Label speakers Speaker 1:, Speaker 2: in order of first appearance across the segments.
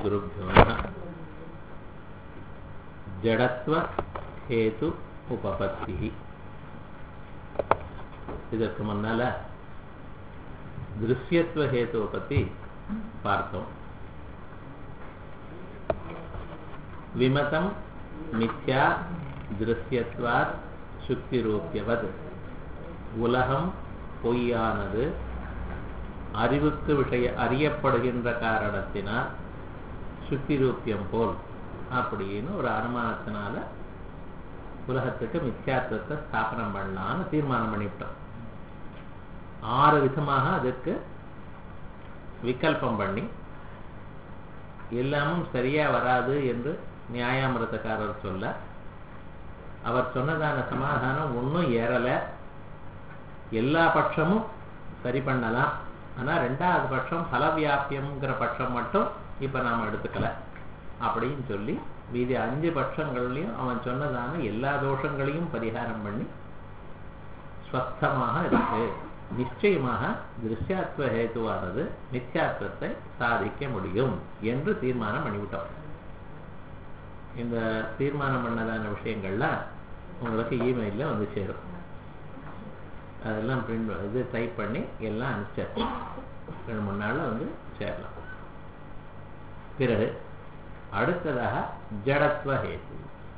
Speaker 1: ஸ்ரீகுருभ्यो நமः ஜடத்வ ஹேது உபபத்தி இதற்கு முன்னால திருஷ்யத்துவ ஹேத்துவை பத்தி பார்த்தோம் விமதம் மித்யா திருஷ்யத்வாத் சுக்திரூபியவது உலகம் பொய்யானது அறிவுக்கு விஷய அறியப்படுகின்ற காரணத்தினால் சுத்திரூப்பியம் போல் அப்படின்னு ஒரு அனுமானத்தினால உலகத்துக்கு மித்யாத்துவத்தை ஸ்தாபனம் பண்ணலான்னு தீர்மானம் பண்ணிவிட்டோம் ஆறு விதமாக அதுக்கு விகல்பம் பண்ணி எல்லாமும் சரியா வராது என்று நியாயாமிரதக்காரர் சொல்ல அவர் சொன்னதான சமாதானம் ஒன்றும் ஏறலை எல்லா பட்சமும் சரி பண்ணலாம் ஆனால் ரெண்டாவது பட்சம் பலவியாபியம்ங்கிற பட்சம் மட்டும் இப்போ நாம் எடுத்துக்கல அப்படின்னு சொல்லி மீதி அஞ்சு பட்சங்கள்லையும் அவன் சொன்னதான எல்லா தோஷங்களையும் பரிகாரம் பண்ணி ஸ்வஸ்தமாக இருக்கு நிச்சயமாக திருஷ்யாத்வ ஹேத்துவானது நித்தியாத்வத்தை சாதிக்க முடியும் என்று தீர்மானம் பண்ணிவிட்டோம் இந்த தீர்மானம் பண்ணதான விஷயங்கள்லாம் உங்களுக்கு இமெயிலில் வந்து சேரும் அதெல்லாம் பிரிண்ட் இது டைப் பண்ணி எல்லாம் அனுப்பிச்சாச்சு ரெண்டு மூணு நாளில் வந்து சேரலாம் பிறகு அடுத்ததாக ஜடத்வ ஹேத்து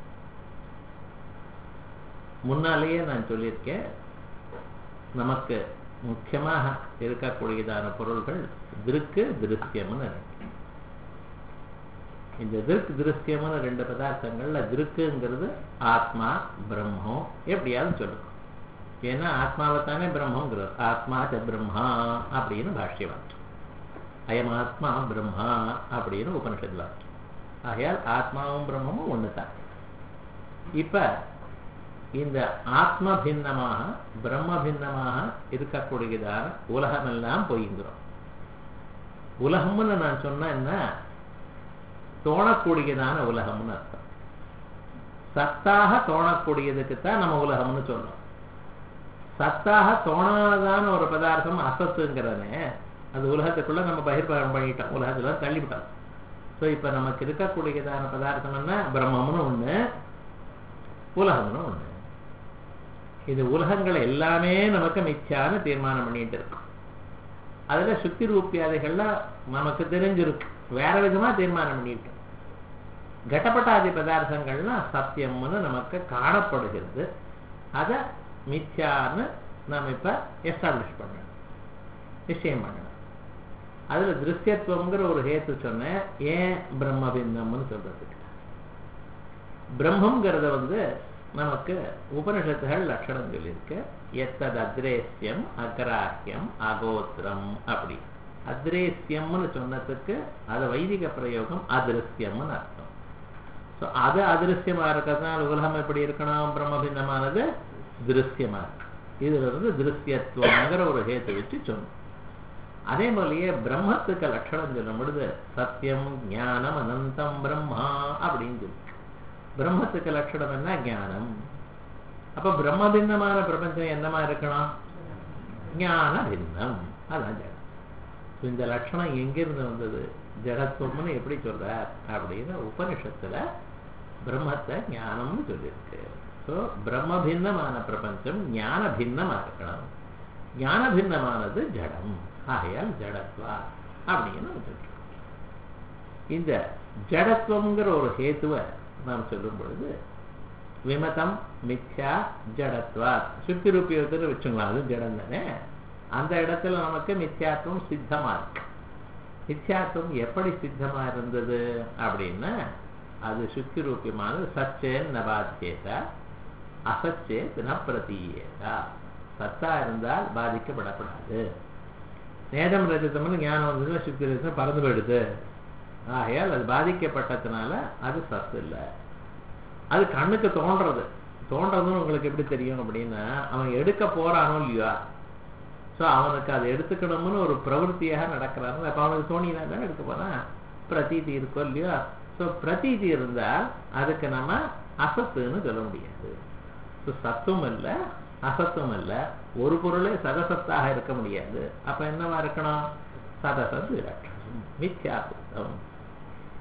Speaker 1: முன்னாலேயே நான் சொல்லியிருக்கேன் நமக்கு முக்கியமாக இருக்கக்கூடியதான பொருள்கள் திருக்கு திருஷ்யம்னு இருக்கு இந்த திருக்கு திருஷ்யம்னு ரெண்டு பதார்த்தங்கள்ல திருக்குங்கிறது ஆத்மா பிரம்மம் எப்படியாவது சொல்லுங்க ஏன்னா ஆத்மாவை தானே பிரம்மங்கிறார் ஆத்மா ச பிரம்மா அப்படின்னு பாஷ்யவான் அயம் ஆத்மா பிரம்மா அப்படின்னு உபனிஷத்துல ஆகையால் ஆத்மாவும் பிரம்மமும் ஒன்று தான் இப்ப இந்த ஆத்ம பின்னமாக பிரம்ம பின்னமாக இருக்கக்கூடியதான உலகமெல்லாம் பொய்ங்கிறோம் உலகம்னு நான் சொன்ன என்ன தோணக்கூடியதான உலகம்னு அர்த்தம் சத்தாக தோணக்கூடியதுக்கு தான் நம்ம உலகம்னு சொல்றோம் சத்தாக தோணாதான ஒரு பதார்த்தம் அசத்துங்கிறனே அது உலகத்துக்குள்ள நம்ம பகிர்பாகம் பண்ணிட்டோம் உலகத்துல தள்ளிவிட்டோம் ஸோ இப்போ நமக்கு இருக்கக்கூடியதான பதார்த்தம் என்ன பிரம்மம்னு ஒண்ணு உலகம்னு ஒண்ணு இது உலகங்கள் எல்லாமே நமக்கு மிச்சான்னு தீர்மானம் பண்ணிட்டு இருக்கும் அதுல சுத்தி ரூபியாதைகள்லாம் நமக்கு தெரிஞ்சிருக்கு வேற விதமா தீர்மானம் பண்ணிட்டு கடப்பட்டாதி பதார்த்தங்கள்லாம் சத்தியம்னு நமக்கு காணப்படுகிறது அதை மித்யான்னு நாம் இப்போ எஸ்டாப்ளிஷ் பண்ணணும் நிச்சயம் பண்ணணும் அதில் திருஷ்யத்துவங்கிற ஒரு ஹேத்து சொன்னேன் ஏன் பிரம்ம பின்னம்னு சொல்றதுக்கு பிரம்மங்கிறத வந்து நமக்கு உபனிஷத்துகள் லட்சணம் சொல்லியிருக்கு எத்தது அத்ரேசியம் அக்ராஹியம் அகோத்திரம் அப்படி அத்ரேசியம்னு சொன்னதுக்கு அது வைதிக பிரயோகம் அதிருஷ்யம்னு அர்த்தம் ஸோ அது அதிருஷ்யமா இருக்கிறதுனால உலகம் எப்படி இருக்கணும் பிரம்ம பின்னமானது திருஷ்யமா இருக்கு இதுல இருந்து திருஷ்யத்துவங்கிற ஒரு ஹேத்து வச்சு சொன்னோம் அதே போலயே பிரம்மத்துக்கு லட்சணம் சொல்லும் பொழுது சத்தியம் ஞானம் அனந்தம் பிரம்மா அப்படின்னு சொல்லி பிரம்மத்துக்கு லட்சணம் என்ன ஞானம் அப்ப பிரம்ம பின்னமான பிரபஞ்சம் என்னமா இருக்கணும் ஞான பின்னம் அதான் ஜடம் இந்த லட்சணம் எங்கிருந்து வந்தது ஜடத்துவம்னு எப்படி சொல்றார் அப்படின்னு உபனிஷத்துல பிரம்மத்தை ஞானம்னு சொல்லியிருக்கு ஸோ பிரம்ம பின்னமான பிரபஞ்சம் ஞான பின்னமா இருக்கணும் ஞான பின்னமானது ஜடம் ஆகையால் ஜடத்வா அப்படின்னு சொல்றோம் இந்த ஜடத்துவங்கிற ஒரு ஹேத்துவை நாம் சொல்லும் பொழுது விமதம் மித்யா ஜடத்வா சுத்தி ரூபியத்தில் வச்சுங்களா அது ஜடம் தானே அந்த இடத்துல நமக்கு மித்யாத்துவம் சித்தமா இருக்கு மித்யாத்துவம் எப்படி சித்தமா இருந்தது அப்படின்னா அது சுத்தி ரூபியமானது சச்சேன் நபாத்தியதா அசச்சேத் ந பிரதீயதா சத்தா இருந்தால் பாதிக்கப்படப்படாது நேதம் ரஜிதம்னு ஞானம் வந்ததுல சுத்தி ரஜிதம் பறந்து போயிடுது ஆகையால் அது பாதிக்கப்பட்டதுனால அது சத்து இல்லை அது கண்ணுக்கு தோன்றது தோன்றதுன்னு உங்களுக்கு எப்படி தெரியும் அப்படின்னா அவன் எடுக்க போறானோ இல்லையா ஸோ அவனுக்கு அதை எடுத்துக்கணும்னு ஒரு பிரவருத்தியாக நடக்கிறாரு அப்போ அவனுக்கு தோணினா தானே எடுக்க போறான் பிரதீதி இருக்கோ இல்லையோ ஸோ பிரதீதி இருந்தால் அதுக்கு நம்ம அசத்துன்னு சொல்ல முடியாது ஸோ சத்தும் இல்லை அசத்தும் இல்லை ஒரு பொருளே சதசத்தாக இருக்க முடியாது அப்ப என்னவா இருக்கணும் சதசத் விலட்சணம் மித்யாபுத்தம்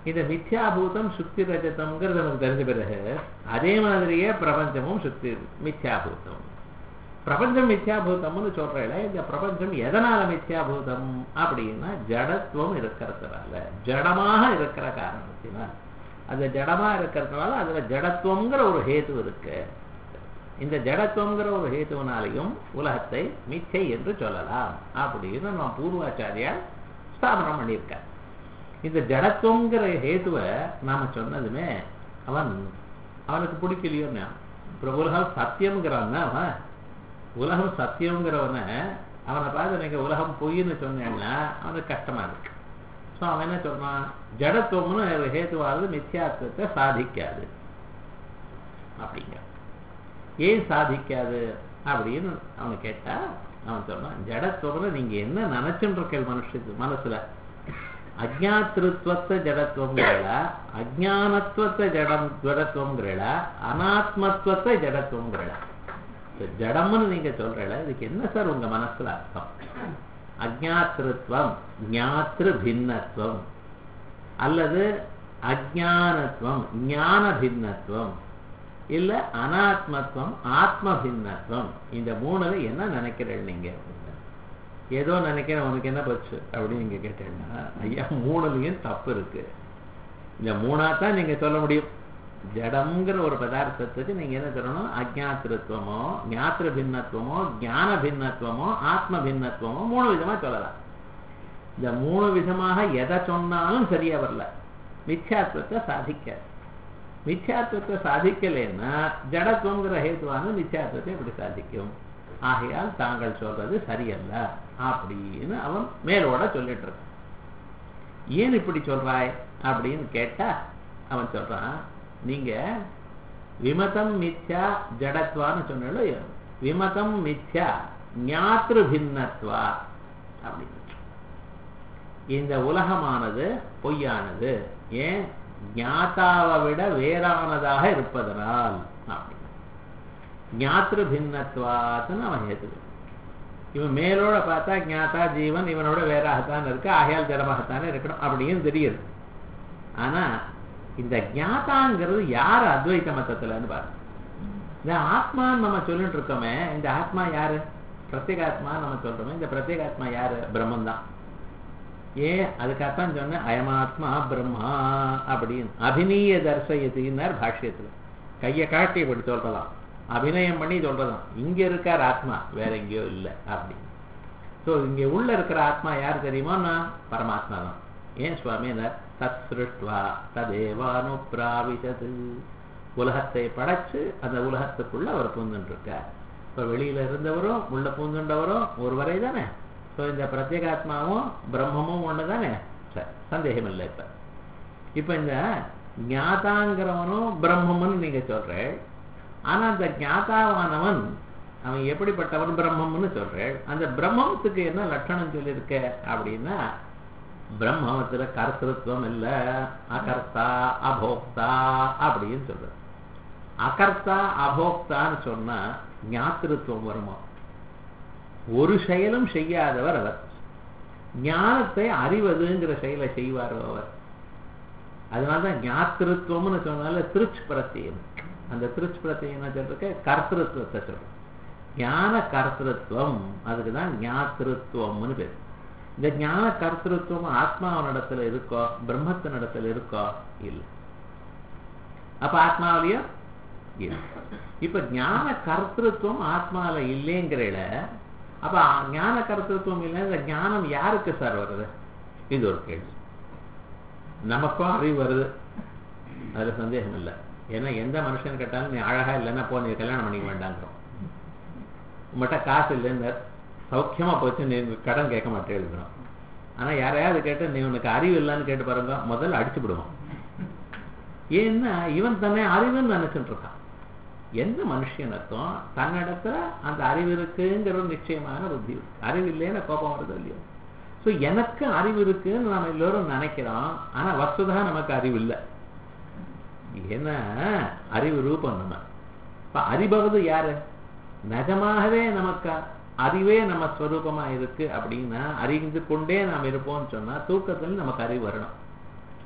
Speaker 1: இந்த மித்யாபூதம் சுத்தி ரஜதம்ங்கிறது நமக்கு தெரிஞ்ச பிறகு அதே மாதிரியே பிரபஞ்சமும் சுத்தி மித்யாபூதம் பிரபஞ்சம் மித்யாபூதம்னு சொல்றேன் இந்த பிரபஞ்சம் எதனால மித்யாபூதம் அப்படின்னா ஜடத்துவம் இருக்கிறதுனால ஜடமாக இருக்கிற காரணத்தினால் அந்த ஜடமா இருக்கிறதுனால அதுல ஜடத்துவங்கிற ஒரு ஹேத்து இருக்கு இந்த ஜடத்துவங்கிற ஒரு ஹேத்துவனாலையும் உலகத்தை மிச்சை என்று சொல்லலாம் அப்படின்னு நம்ம பூர்வாச்சாரியார் ஸ்தாபனம் பண்ணியிருக்கார் இந்த ஜடத்துவங்கிற ஹேத்துவை நாம சொன்னதுமே அவன் அவனுக்கு பிடிக்கலையோ இப்போ உலகம் சத்தியம்ங்கிறான்னா அவன் உலகம் சத்தியங்கிறவனை அவனை பார்த்து நீங்க உலகம் பொய்ன்னு சொன்னேன்னா அவனுக்கு கஷ்டமா இருக்கு ஸோ அவன் என்ன சொல்றான் ஜடத்துவம்னு ஹேத்துவாவது மித்யாத்துவத்தை சாதிக்காது அப்படிங்க ஏன் சாதிக்காது அப்படின்னு அவனை கேட்டா அவன் சொன்னான் ஜடத்துவம்னு நீங்க என்ன நினைச்சுட்டு இருக்க மனுஷத்து மனசுல அஜாத்திருத்வத்தை ஜடத்துவங்கிறா அஜானத்துவத்தை ஜடம் ஜடத்துவங்கிறா அனாத்மத்துவத்தை ஜடத்துவங்கிறா ஜடம்னு நீங்க சொல்றல இதுக்கு என்ன சார் உங்க மனசுல அர்த்தம் அஜாத்திருத்வம் ஞாத்திரு பின்னத்துவம் அல்லது அஜானத்துவம் ஞான பின்னத்துவம் இல்ல அனாத்மத்துவம் ஆத்ம பின்னத்துவம் இந்த மூணுல என்ன நினைக்கிறேன் நீங்க ஏதோ நினைக்கிறேன் உனக்கு என்ன போச்சு அப்படின்னு நீங்க கேட்டேன்னா ஐயா மூணுலயும் தப்பு இருக்கு இந்த மூணா தான் நீங்க சொல்ல முடியும் ஜடம்ங்கிற ஒரு பதார்த்தத்துக்கு நீங்க என்ன சொல்லணும் அஜாத்திருத்துவமோ ஞாத்திர பின்னத்துவமோ ஞான பின்னத்துவமோ ஆத்ம பின்னத்துவமோ மூணு விதமா சொல்லலாம் இந்த மூணு விதமாக எதை சொன்னாலும் சரியா வரல மித்யாத்வத்தை சாதிக்க மித்யாத்வத்தை சாதிக்கலைன்னா ஜடத்துவங்கிற ஹேத்துவான மித்யாத்வத்தை எப்படி சாதிக்கும் ஆகையால் தாங்கள் சொல்றது சரியல்ல அப்படின்னு அவன் மேலோட சொல்லிட்டு இருக்கான் ஏன் இப்படி சொல்றாய் அப்படின்னு கேட்டா அவன் சொல்றான் நீங்க விமதம் மித்யா ஜடத்வான்னு சொன்னாலும் விமதம் மித்யா ஞாத்திரு பின்னத்வா அப்படின்னு இந்த உலகமானது பொய்யானது ஏன் ஞாத்தாவை விட வேறானதாக இருப்பதனால் அப்படின்னு ஞாத்திரு பின்னத்வாத்துன்னு அவன் ஏத்துக்கு இவன் மேலோட பார்த்தா ஞாத்தா ஜீவன் இவனோட வேறாகத்தான் இருக்கு ஆகையால் ஜடமாகத்தானே இருக்கணும் அப்படின்னு தெரியுது ஆனா இந்த ஞாதாங்கிறது யார் அத்வைத மத்தத்துலன்னு பாருங்க இந்த ஆத்மான்னு நம்ம சொல்லிட்டு இருக்கோமே இந்த ஆத்மா யாரு பிரத்யேகாத்மா நம்ம சொல்றோமே இந்த பிரத்யேகாத்மா யாரு பிரம்மன் தான் ஏன் அதுக்காகத்தான் சொன்னேன் அயமாத்மா பிரம்மா அப்படின்னு அபிநீய தர்சயத்தின்னார் பாஷ்யத்துல கையை காட்டி இப்படி சொல்றலாம் அபிநயம் பண்ணி சொல்றதாம் இங்க இருக்கார் ஆத்மா வேற எங்கேயோ இல்லை அப்படின்னு ஸோ இங்க உள்ள இருக்கிற ஆத்மா யார் தெரியுமா பரமாத்மா தான் ஏன் சுவாமினர் தத் சிருஷ்டுவா ததேவானு பிராவிசது உலகத்தை படைச்சு அந்த உலகத்துக்குள்ள அவர் பூந்துட்டு இருக்கார் இப்ப வெளியில இருந்தவரும் உள்ள பூந்துண்டவரும் ஒருவரை தானே ஸோ இந்த பிரத்யேகாத்மாவும் பிரம்மமும் ஒன்று தானே சரி சந்தேகம் இல்லை இப்ப இப்ப இந்த ஞாதாங்கிறவனும் பிரம்மம்னு நீங்க சொல்றேன் ஆனா அந்த ஞாதாவானவன் அவன் எப்படிப்பட்டவன் பிரம்மம்னு சொல்றேன் அந்த பிரம்மத்துக்கு என்ன லட்சணம் சொல்லியிருக்க அப்படின்னா பிரம்மத்துல கர்த்தத்துவம் இல்ல அகர்த்தா அபோக்தா அப்படின்னு சொல்ற அகர்த்தா அபோக்தான்னு சொன்னா ஞாத்திருத்துவம் வருமா ஒரு செயலும் செய்யாதவர் அவர் ஞானத்தை அறிவதுங்கிற செயலை செய்வார் அவர் அதனாலதான் ஞாத்திருத்துவம்னு சொன்னால திருச்சி பிரத்தியம் அந்த திருச்சி பிரத்தியம் என்ன சொல்றதுக்கு கர்த்திருவத்தை சொல்றோம் ஞான கர்த்திருவம் அதுக்குதான் ஞாத்திருத்துவம்னு பேர் இந்த ஞான கர்த்திருவம் ஆத்மாவனிடத்துல இருக்கோ பிரம்மத்தினிடத்துல இருக்கோ இல்லை அப்ப ஆத்மாவிலையும் இல்லை இப்ப ஞான கர்த்திருவம் ஆத்மாவில இல்லைங்கிறல அப்ப ஞான கர்த்திருவம் இல்லை இந்த ஞானம் யாருக்கு சார் வருது இது ஒரு கேள்வி நமக்கும் அறிவு வருது அதுல சந்தேகம் இல்லை ஏன்னா எந்த மனுஷன் கேட்டாலும் நீ அழகா இல்லைன்னா போ நீ கல்யாணம் பண்ணிக்க வேண்டாங்கிறோம் உங்கள்கிட்ட காசு இல்லைன்னு சௌக்கியமா போச்சு நீ கடன் கேட்க மாட்டேன் எழுதுறோம் ஆனா யாரையாவது கேட்டு நீ உனக்கு அறிவு இல்லைன்னு கேட்டு பாருங்க முதல்ல அடிச்சு விடுவோம் ஏன்னா இவன் தன்னை அறிவுன்னு நினைச்சுட்டு இருக்கான் எந்த மனுஷனுக்கும் தன்னிடத்துல அந்த அறிவு இருக்குங்கிற ஒரு நிச்சயமான புத்தி இருக்கு அறிவு இல்லைன்னு கோபம் வருது இல்லையோ ஸோ எனக்கு அறிவு இருக்குன்னு நம்ம எல்லோரும் நினைக்கிறோம் ஆனா வசுதா நமக்கு அறிவு இல்லை ஏன்னா அறிவு ரூபம் நம்ம இப்ப அறிபவது யாரு நிஜமாகவே நமக்கு அறிவே நம்ம ஸ்வரூபமா இருக்கு அப்படின்னா அறிந்து கொண்டே நாம் இருப்போம்னு சொன்னா தூக்கத்தில் நமக்கு அறிவு வரணும்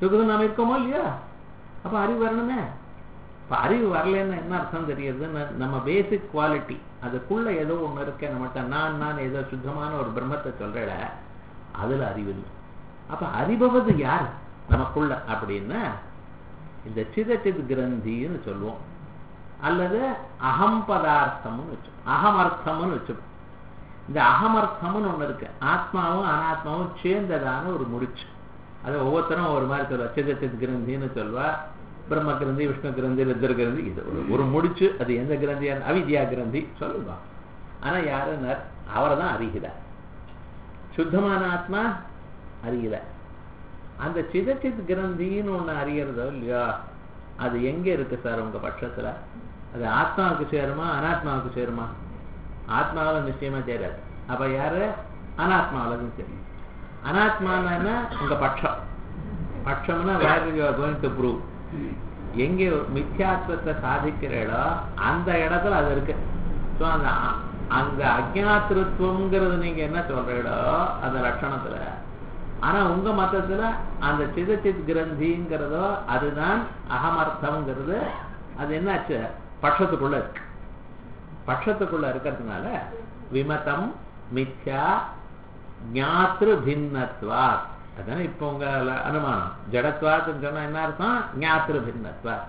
Speaker 1: சுகதும் நாம இருக்கோமோ இல்லையா அப்ப அறிவு வரணுமே இப்ப அறிவு வரலன்னு என்ன அர்த்தம் தெரியுது ந- நம்ம பேசிக் குவாலிட்டி அதுக்குள்ள ஏதோ ஒண்ணு இருக்க நம்மகிட்ட நான் நான் ஏதோ சுத்தமான ஒரு பிரம்மத்தை சொல்றேட அதுல அறிவு இல்லை அப்ப அறிபவது யார் நமக்குள்ள அப்படின்னா இந்த சிதச்சித் கிரந்தின்னு சொல்லுவோம் அல்லது அகம் பதார்த்தம்னு வச்சு அகமர்த்தம்னு வச்சுப்போம் இந்த அகமர்த்தம்னு ஒண்ணு இருக்கு ஆத்மாவும் அனாத்மாவும் சேர்ந்ததான ஒரு முடிச்சு அது ஒவ்வொருத்தரும் ஒரு மாதிரி சொல்லுவா சிதச்சித் கிரந்தின்னு சொல்வா பிரம்ம கிரந்தி விஷ்ணு கிரந்தி ருத்ர கிரந்தி இது ஒரு ஒரு முடிச்சு அது எந்த கிரந்தியா அவித்யா கிரந்தி சொல்லுவா ஆனா யாருன்னா அவரை தான் அறிகிறார் சுத்தமான ஆத்மா அறியல அந்த சிதச்சித் கிரந்தின்னு ஒண்ணு அறியறதோ இல்லையா அது எங்க இருக்கு சார் உங்க பட்சத்துல அது ஆத்மாவுக்கு சேருமா அனாத்மாவுக்கு சேருமா ஆத்மாவில் நிச்சயமா சேராது அப்ப யாரு அனாத்மாவில் தான் சேரும் அனாத்மானா என்ன உங்க பட்சம் பட்சம்னா where you are going to prove எங்கே மித்யாத்வத்தை சாதிக்கிறீடோ அந்த இடத்துல அது இருக்கு ஸோ அந்த அ- அந்த அஜாத்திருத்துவங்கிறது நீங்க என்ன சொல்றீடோ அந்த லட்சணத்துல ஆனா உங்க மதத்துல அந்த சிதச்சித் கிரந்திங்கிறதோ அதுதான் அகமர்த்தம்ங்கிறது அது என்னாச்சு பட்சத்துக்குள்ள இருக்கு பட்சத்துக்குள்ள இருக்கிறதுனால விமதம் மித்யா ஞாத்ரு பின்னத்வாத் அதானே இப்போ உங்க ல- அனுமானம் ஜடத்வாத்னு சொன்னா என்ன அர்த்தம் ஞாத்ரு பின்னத்வாத்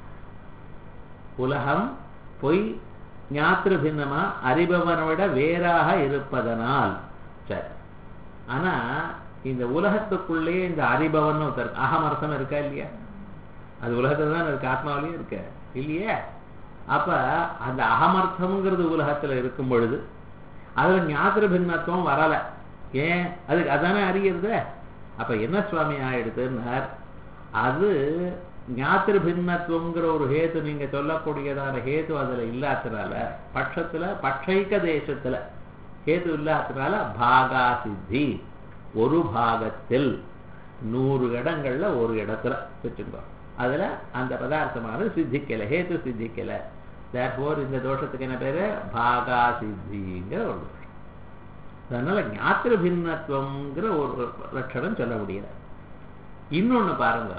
Speaker 1: உலகம் பொய் ஞாத்ரு பின்னமா அறிபவனை விட வேறாக இருப்பதனால் சரி ஆனா இந்த உலகத்துக்குள்ளேயே இந்த அறிபவன் ஒருத்தர் அகமர்த்தம் இருக்கா இல்லையா அது உலகத்துல தான் இருக்கு ஆத்மாவிலையும் இருக்கு இல்லையே அப்ப அந்த அகமர்த்தம்ங்கிறது உலகத்துல இருக்கும் பொழுது அதுல ஞாத்திர பின்னத்துவம் வரல ஏன் அதுக்கு அதானே அறியறது அப்ப என்ன சுவாமி ஆயிடுதுன்னார் அது ஞாத்திர பின்னத்துவங்கிற ஒரு ஹேத்து நீங்க சொல்லக்கூடியதான ஹேத்து அதுல இல்லாதனால பட்சத்துல பட்சைக்க தேசத்துல ஹேது இல்லாதனால பாகா சித்தி ஒரு பாகத்தில் நூறு இடங்கள்ல ஒரு இடத்துல வச்சுக்கோ அதுல அந்த பதார்த்தமானது சித்திக்கல ஹேத்து சித்திக்கல தேர்ஃபோர் இந்த தோஷத்துக்கு என்ன பேரு பாகா சித்திங்கிற ஒரு தோஷம் அதனால ஞாத்திர பின்னத்துவங்கிற ஒரு லட்சணம் சொல்ல முடியல இன்னொன்னு பாருங்க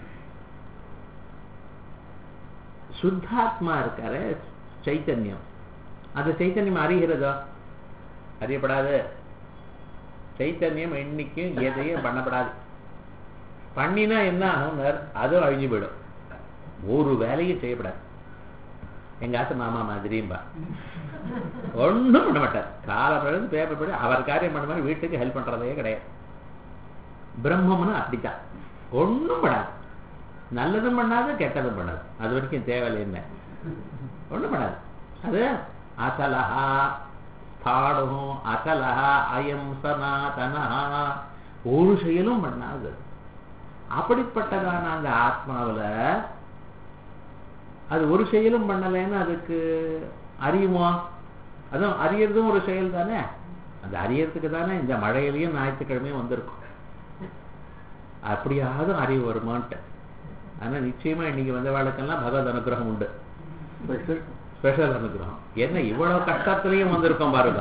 Speaker 1: சுத்தாத்மா இருக்காரு சைத்தன்யம் அந்த சைத்தன்யம் அறிகிறதோ அறியப்படாது சைத்தன்யம் என்னைக்கும் எதையும் பண்ணப்படாது பண்ணினா என்ன ஆகும் அதுவும் அழிஞ்சு போயிடும் ஒரு வேலையும் செய்யப்படாது எங்க ஆத்து மாமா மாதிரியும்பா ஒண்ணும் பண்ண மாட்டார் காலம் பேப்பர் படி அவர் காரியம் பண்ண மாதிரி வீட்டுக்கு ஹெல்ப் பண்றதே கிடையாது பிரம்மம்னு அப்படித்தான் ஒண்ணும் பண்ணாது நல்லதும் பண்ணாது கெட்டதும் பண்ணாது அது வரைக்கும் தேவையில்லை என்ன ஒண்ணும் பண்ணாது அது அசலஹா ஸ்தாடும் அசலஹா அயம் சனாதனஹா ஒரு செயலும் பண்ணாது அப்படிப்பட்டதான அந்த ஆத்மாவுல அது ஒரு செயலும் பண்ணலைன்னு அதுக்கு அறியுமா அதுவும் அறியறதும் ஒரு செயல் தானே அந்த அறியறதுக்கு தானே இந்த மழையிலையும் ஞாயிற்றுக்கிழமையும் வந்திருக்கும் அப்படியாவது அறிவு வருமான்ட்டு ஆனா நிச்சயமா இன்னைக்கு வந்த வாழ்க்கெல்லாம் பகவத் அனுகிரகம் உண்டு ஸ்பெஷல் அனுகிரகம் என்ன இவ்வளவு கஷ்டத்திலையும் வந்திருக்கோம் பாருங்க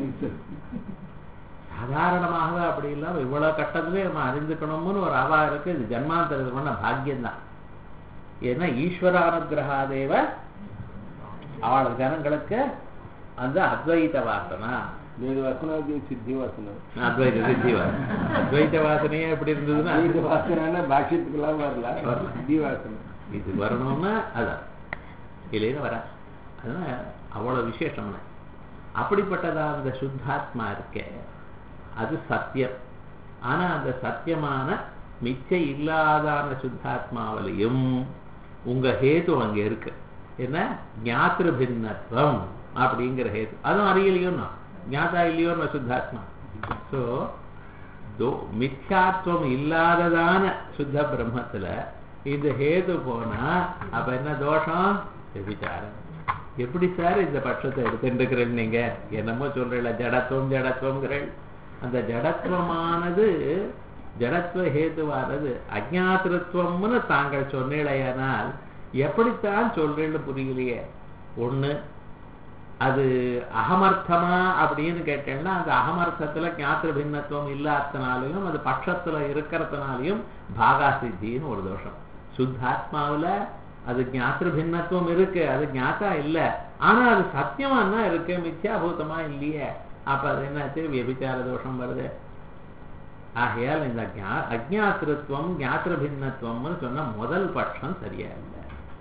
Speaker 1: சாதாரணமாக அப்படி இல்லாம இவ்வளவு கஷ்டத்திலேயே நம்ம அறிந்துக்கணும்னு ஒரு அவா இருக்கு இது ஜன்மாந்தரத்துக்கு பண்ண பாக்கியம்தான் ஏன்னா ஈஸ்வர அனுகிரகாதேவ அவள் ஜனங்களுக்கு அந்த அத்வைத வாசனா
Speaker 2: வேத வாசனை அது சித்தி வாசனை
Speaker 1: அத்வைத சித்தி வாசனை அத்வைத வாசனையே எப்படி இருந்ததுன்னா
Speaker 2: வேத வாசனைனா பாஷ்யத்துக்கெல்லாம் வரல
Speaker 1: வரல.
Speaker 2: சித்தி வாசனை
Speaker 1: இது வரணும்னா அதான் இல்லைன்னு வர அதனால அவ்வளவு விசேஷம்னு அப்படிப்பட்டதா அந்த சுத்தாத்மா இருக்கே அது சத்தியம் ஆனா அந்த சத்தியமான மிச்ச இல்லாதான சுத்தாத்மாவிலையும் உங்க ஹேது அங்க இருக்கு என்ன ஞாத்திர பின்னத்துவம் அப்படிங்கிற ஹேது அதுவும் அறியலையோன்னா ஞாதா இல்லையோன்னு சுத்தாத்மா ஸோ தோ மித்யாத்வம் இல்லாததான சுத்த பிரம்மத்துல இந்த ஹேது போனா அப்ப என்ன தோஷம் விசாரம் எப்படி சார் இந்த பட்சத்தை எடுத்துருக்கிறேன் நீங்க என்னமோ சொல்றீங்கள ஜடத்துவம் ஜடத்துவங்கிறேன் அந்த ஜடத்துவமானது ஜடத்துவ ஹேதுவானது அஜாத்திருத்துவம்னு தாங்கள் சொன்னீழையானால் எப்படித்தான் சொல்றேன்னு புரியலையே ஒண்ணு அது அகமர்த்தமா அப்படின்னு கேட்டேன்னா அந்த அகமர்த்தத்துல ஞாத்திர பின்னத்துவம் இல்லாதனாலையும் அது பட்சத்துல இருக்கிறதுனாலையும் பாகா சித்தின்னு ஒரு தோஷம் சுத்தாத்மாவுல அது ஞாத்திர பின்னத்துவம் இருக்கு அது ஞாத்தா இல்ல ஆனா அது சத்தியமா தான் இருக்கு மித்யாபூதமா இல்லையே அப்ப அது என்னாச்சு வியபிச்சார தோஷம் வருது ஆகையால் இந்த ஞா- அஜ்ஞாத்திருத்துவம் ஞாத்திர பின்னத்துவம்னு சொன்னா முதல் பட்சம் சரியா இல்லை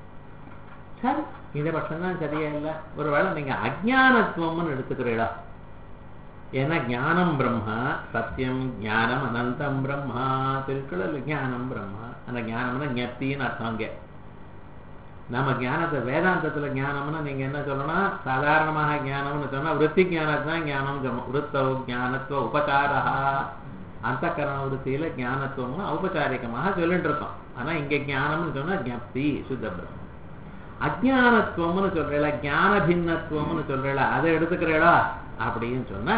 Speaker 1: சரி இந்த பட்சம் தான் சரியா இல்லை ஒருவேளை நீங்க அஜ்ஞானத்துவம்னு எடுத்துக்கிறீடா ஏன்னா ஞானம் பிரம்மா சத்தியம் ஞானம் அனந்தம் பிரம்மா திருக்குறள் ஞானம் பிரம்மா அந்த ஞானம்னா ஞப்தின்னு அர்த்தம் அங்கே நம்ம ஞானத்தை வேதாந்தத்துல ஞானம்னா நீங்க என்ன சொல்லணும் சாதாரணமாக ஞானம்னு சொன்னா விருத்தி ஞானத்தை தான் ஞானம் சொல்லணும் விருத்தவ ஞானத்துவ உபச்சாரா அந்த கரண விருத்தியில ஞானத்துவம்னு ஔபச்சாரிகமாக சொல்லிட்டு இருக்கோம் ஆனா இங்க ஞானம்னு சொன்னா ஜப்தி சுத்த பிரம்மம் அஜானத்துவம்னு சொல்றேல ஞான பின்னத்துவம்னு சொல்றேல அதை எடுத்துக்கிறேடா அப்படின்னு சொன்னா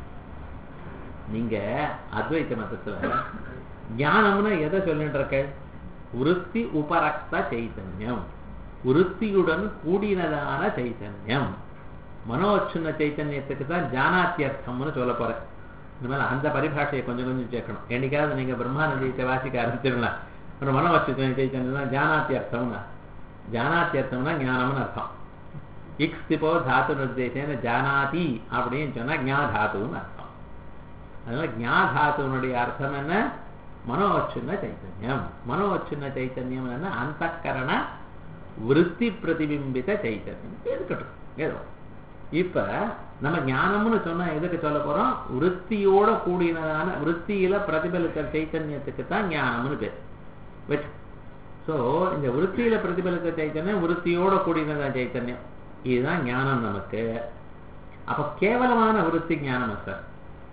Speaker 1: நீங்க அத்வைத்த மதத்துல ஞானம்னு எதை சொல்லிட்டு இருக்க விருத்தி உபரக்த சைத்தன்யம் விருத்தியுடன் கூடினதான சைத்தன்யம் மனோச்சுன்ன சைத்தன்யத்துக்கு தான் ஜானாத்தியர்த்தம்னு சொல்ல போறேன் இனிமேல் அந்த பரிபாஷையை கொஞ்சம் கொஞ்சம் சேர்க்கணும் என்னைக்காவது நீங்க பிரம்மானந்தீத்தை வாசிக்க ஆரம்பிச்சிடலாம் ஒரு மனோச்சுன்ன சைத்தன்யம் தான் ஜானாத்தியர்த்தம்னா ஜானாத்தியர்த்தம்னா ஞானம்னு அர்த்தம் இக்ஸ்திபோ தாத்து நிர்தேசேன ஜானாதி அப்படின்னு சொன்னா ஞா தாத்துன்னு அர்த்தம் அதனால ஞா தாத்துவனுடைய அர்த்தம் என்ன மனோச்சின்ன சைத்தன்யம் மனோச்சின்ன சைத்தன்யம் என்ன அந்தக்கரண விருத்தி பிரதிபிம்பித சைத்தன்யம் இருக்கட்டும் ஏதோ இப்ப நம்ம ஞானம்னு சொன்னா எதுக்கு சொல்ல போறோம் விருத்தியோட கூடினதான விருத்தியில பிரதிபலிக்கிற சைத்தன்யத்துக்கு தான் ஞானம்னு பேர் வச்சு ஸோ இந்த விருத்தியில பிரதிபலித்த சைத்தன்யம் விருத்தியோட கூடினதான் சைத்தன்யம் இதுதான் ஞானம் நமக்கு அப்ப கேவலமான விருத்தி ஞானம் சார்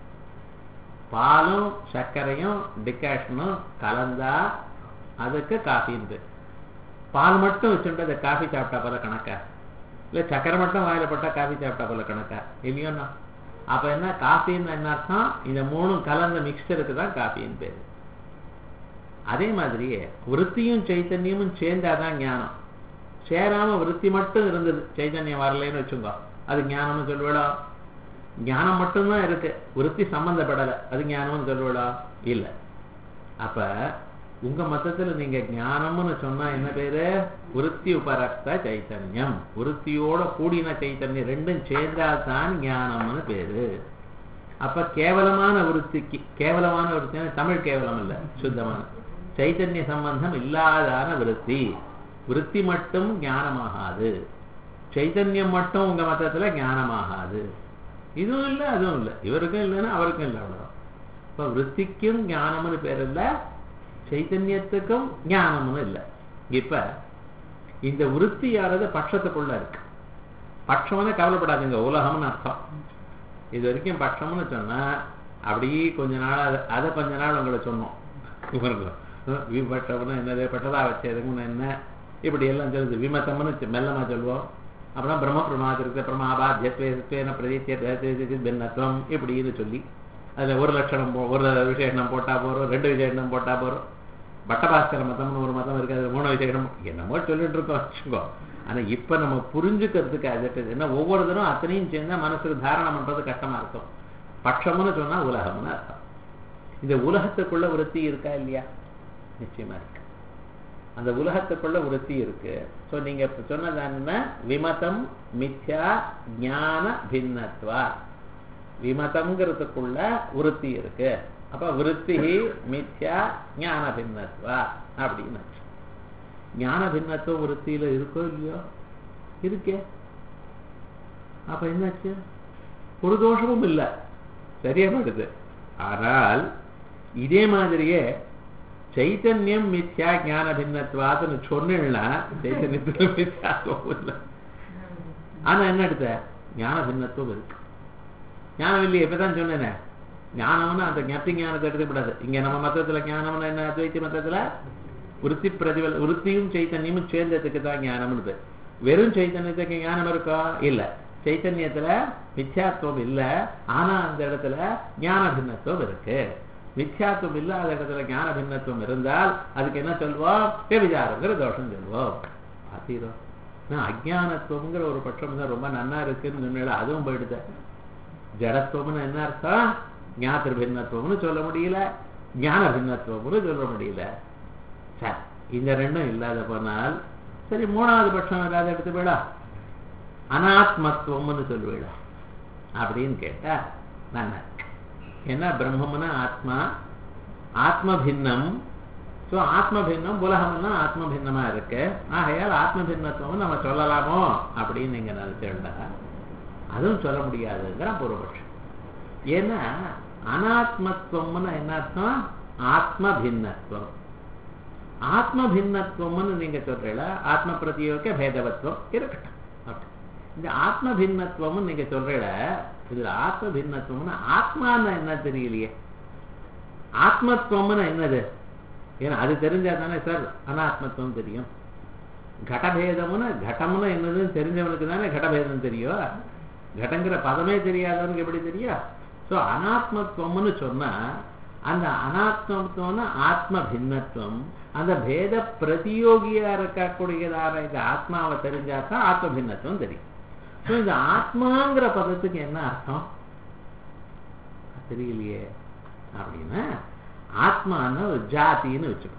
Speaker 1: பாலும் சர்க்கரையும் டிகாஷனும் கலந்தா அதுக்கு காஃபின்னு பேர் பால் மட்டும் வச்சுட்டு அதை காஃபி சாப்பிட்டா போல கணக்கா இல்லை சக்கரை மட்டும் வாயில போட்டா காஃபி சாப்பிட்டா போல கணக்கா இல்லையோண்ணா அப்ப என்ன காஃபின்னு என்ன அர்த்தம் இந்த மூணும் கலந்த மிக்சருக்கு தான் காஃபின்னு பேரு அதே மாதிரியே விருத்தியும் சைத்தன்யமும் சேர்ந்தாதான் ஞானம் சேராம விருத்தி மட்டும் இருந்தது சைத்தன்யம் வரலைன்னு வச்சுக்கோ அது ஞானம்னு சொல்லுவிடா ஞானம் மட்டும்தான் இருக்கு விருத்தி சம்பந்தப்படலை அது ஞானம்னு சொல்லுவிடா இல்ல அப்ப உங்க மத்தத்துல நீங்க ஞானம்னு சொன்னா என்ன பேரு விருத்தி உபரக்த சைத்தன்யம் விருத்தியோட கூடின சைத்தன்யம் ரெண்டும் சேர்ந்தால்தான் ஞானம்னு பேரு அப்ப கேவலமான விருத்திக்கு கேவலமான விருத்தி தமிழ் கேவலம் இல்ல சுத்தமான சைத்தன்ய சம்பந்தம் இல்லாதான விருத்தி விருத்தி மட்டும் ஞானமாகாது சைத்தன்யம் மட்டும் உங்க மதத்துல ஞானமாகாது இதுவும் இல்லை அதுவும் இல்லை இவருக்கும் இல்லைன்னா அவருக்கும் இல்லை அவ்வளவுதான் இப்ப விருத்திக்கும் ஞானம்னு பேர் இல்லை சைத்தன்யத்துக்கும் ஞானம்னு இல்லை இப்ப இந்த விருத்தியானது பட்சத்துக்குள்ள இருக்கு பட்சம்னு கவலைப்படாதுங்க உலகம்னு அர்த்தம் இது வரைக்கும் பட்சம்னு சொன்னா அப்படியே கொஞ்ச நாள் அதை அதை கொஞ்ச நாள் உங்களை சொன்னோம் இவருக்கு விபட்டம்னு என்னது பட்டதா வச்சதுன்னு என்ன இப்படி எல்லாம் சொல்லுது விமத்தம்னு சொ- மெல்லமா சொல்லுவோம் அப்புறம் பிரம்ம பிரமாத்திருக்கு பிரமாபாத்தியத்வேன பிரதீத்திய பின்னத்துவம் இப்படின்னு சொல்லி அதுல ஒரு லட்சணம் போ- ஒரு விசேஷனம் போட்டா போறோம் ரெண்டு விசேஷனம் போட்டா போறோம் பட்டபாஸ்கர மதம்னு ஒரு மதம் இருக்கு அது மூணு விசேஷனம் என்னமோ சொல்லிட்டு இருக்கோம் வச்சுக்கோ ஆனா இப்ப நம்ம புரிஞ்சுக்கிறதுக்கு அது என்ன ஒவ்வொரு தினம் அத்தனையும் சேர்ந்தா மனசுக்கு தாரணம் பண்றது கஷ்டமா இருக்கும் பட்சம்னு சொன்னா உலகம்னு அர்த்தம் இந்த உலகத்துக்குள்ள விருத்தி இருக்கா இல்லையா நிச்சயமா இருக்கு அந்த உலகத்துக்குள்ள விருத்தி இருக்கு சோ நீங்க இப்ப சொன்னது என்ன விமதம் மித்யா ஞான பின்னத்வா விமதம்ங்கிறதுக்குள்ள விருத்தி இருக்கு அப்ப விருத்தி மித்யா ஞான பின்னத்வா அப்படின்னு அர்த்தம். ஞான பின்னத்துவம் விருத்தியில இருக்கோ இல்லையோ இருக்கே அப்ப என்னாச்சு ஒரு தோஷமும் இல்லை சரியா படுது ஆனால் இதே மாதிரியே சைத்தன்யம் மித்யா ஞான பின்னத்வாதுன்னு சொன்னா சைத்தன்யத்துல மித்யாத்துவம் இல்லை ஆனா என்ன எடுத்த ஞான பின்னத்துவம் இருக்கு ஞானம் இல்லையே இப்பதான் சொன்னேனே ஞானம்னு அந்த ஞாபக ஞானத்தை எடுத்துக்கூடாது இங்க நம்ம மத்தத்துல ஞானம்னு என்ன அத்வைத்தி மத்தத்துல விருத்தி பிரதிபல விருத்தியும் சைத்தன்யமும் சேர்ந்ததுக்கு தான் ஞானம்னு பேர் வெறும் சைத்தன்யத்துக்கு ஞானம் இருக்கா இல்ல சைத்தன்யத்துல மித்யாத்துவம் இல்ல ஆனா அந்த இடத்துல ஞான பின்னத்துவம் இருக்கு மித்யாத்துவம் இல்லாத இடத்துல ஞான பின்னத்துவம் இருந்தால் அதுக்கு என்ன சொல்வோம் விபச்சாரங்கிற தோஷம் சொல்வோம் பார்த்தீரோ நான் அஜானத்துவங்கிற ஒரு பட்சம் தான் ரொம்ப நன்னா இருக்குன்னு சொன்னால அதுவும் போயிடுது ஜடத்துவம்னு என்ன அர்த்தம் ஞாத்திர பின்னத்துவம்னு சொல்ல முடியல ஞான பின்னத்துவம்னு சொல்ல முடியல சரி இந்த ரெண்டும் இல்லாத போனால் சரி மூணாவது பட்சம் ஏதாவது எடுத்து போயிடா அனாத்மத்துவம்னு சொல்லுவீடா அப்படின்னு கேட்டா நான் ஏன்னா பிரம்மம்னா ஆத்மா ஆத்ம பின்னம் ஸோ ஆத்ம பின்னம் உலகம்னா ஆத்ம பின்னமா இருக்கு ஆகையால் ஆத்ம பின்னத்துவம் நம்ம சொல்லலாமோ அப்படின்னு நீங்க நினைச்சா அதுவும் சொல்ல முடியாதுங்கிற பூர்வபட்சம் ஏன்னா அனாத்மத்துவம்னு என்ன அர்த்தம் ஆத்ம பின்னத்துவம் ஆத்ம பின்னத்துவம்னு நீங்க சொல்றீங்களா ஆத்ம பிரதியோக பேதவத்துவம் இருக்கட்டும் அப்படி. இந்த ஆத்ம பின்னத்துவம்னு நீங்க சொல்றீல இதுல ஆத்ம பின்னத்துவம்னு ஆத்மான்னு என்ன தெரியலையே ஆத்மத்துவம்னு என்னது ஏன்னா அது தெரிஞ்சா தானே சார் அனாத்மத்துவம் தெரியும் கடபேதம்னு கடம்னு என்னதுன்னு தெரிஞ்சவனுக்கு தானே கடபேதம் தெரியும் கடங்கிற பதமே தெரியாதவனுக்கு எப்படி தெரியும் ஸோ அனாத்மத்துவம்னு சொன்னா அந்த அனாத்மத்துவம்னு ஆத்ம பின்னத்துவம் அந்த பேத பிரதியோகியா இருக்கக்கூடியதான இந்த ஆத்மாவை தெரிஞ்சா தான் ஆத்ம பின்னத்துவம் தெரியும் ஸோ இந்த ஆத்மாங்கிற பதத்துக்கு என்ன அர்த்தம் தெரியலையே அப்படின்னா ஆத்மான்னு ஒரு ஜாதின்னு வச்சுக்கணும்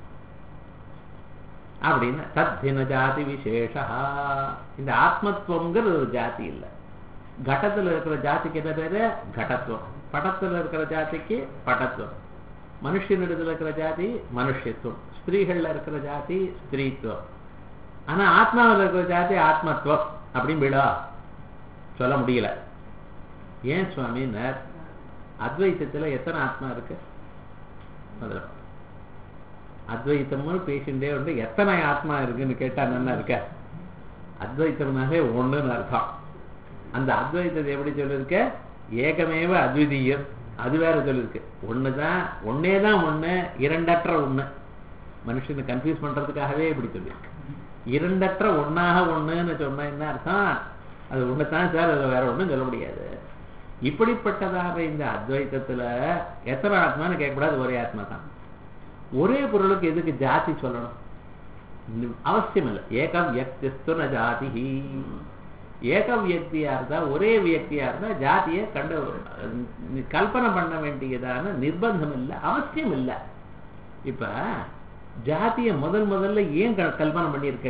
Speaker 1: அப்படின்னா தத்தின ஜாதி விசேஷா இந்த ஆத்மத்துவங்கிற ஒரு ஜாதி இல்லை கடத்துல இருக்கிற ஜாதிக்கு என்ன பேரு கடத்துவம் படத்துல இருக்கிற ஜாதிக்கு படத்துவம் மனுஷனிடத்துல இருக்கிற ஜாதி மனுஷத்துவம் ஸ்திரீகள்ல இருக்கிற ஜாதி ஸ்திரீத்துவம் ஆனா ஆத்மாவில் இருக்கிற ஜாதி ஆத்மத்துவம் அப்படின்னு விடா சொல்ல முடியல ஏன் சுவாமினர் அத்வைத்தத்துல எத்தனை ஆத்மா இருக்கு முதல்ல அத்வைத்தம்னு பேசிண்டே வந்து எத்தனை ஆத்மா இருக்குன்னு கேட்டா நல்லா இருக்க அத்வைத்தம்னாவே ஒண்ணுன்னு அர்த்தம் அந்த அத்வைத்தத்தை எப்படி சொல்லிருக்க ஏகமேவ அத்விதீயம் அது வேற சொல்லிருக்கு ஒண்ணுதான் ஒன்னே தான் ஒண்ணு இரண்டற்ற ஒண்ணு மனுஷனை கன்ஃபியூஸ் பண்றதுக்காகவே இப்படி சொல்லியிருக்கு இரண்டற்ற ஒண்ணாக ஒண்ணுன்னு சொன்னா என்ன அர்த்தம் அது ஒண்ணு தான் சார் அது வேற ஒண்ணும் சொல்ல முடியாது இப்படிப்பட்டதாக இந்த அத்வைத்தத்துல எத்தனை ஆத்மான்னு கேட்கக்கூடாது ஒரே ஆத்மா தான் ஒரே பொருளுக்கு எதுக்கு ஜாதி சொல்லணும் அவசியம் இல்லை ஏகம் வியக்திஸ்து ஜாதி ஏக வியக்தியா இருந்தா ஒரே வியக்தியா இருந்தா ஜாதியை கண்டு கல்பனை பண்ண வேண்டியதான நிர்பந்தம் இல்லை அவசியம் இல்லை இப்ப ஜாதிய முதல் முதல்ல ஏன் க- கல்பனை பண்ணியிருக்க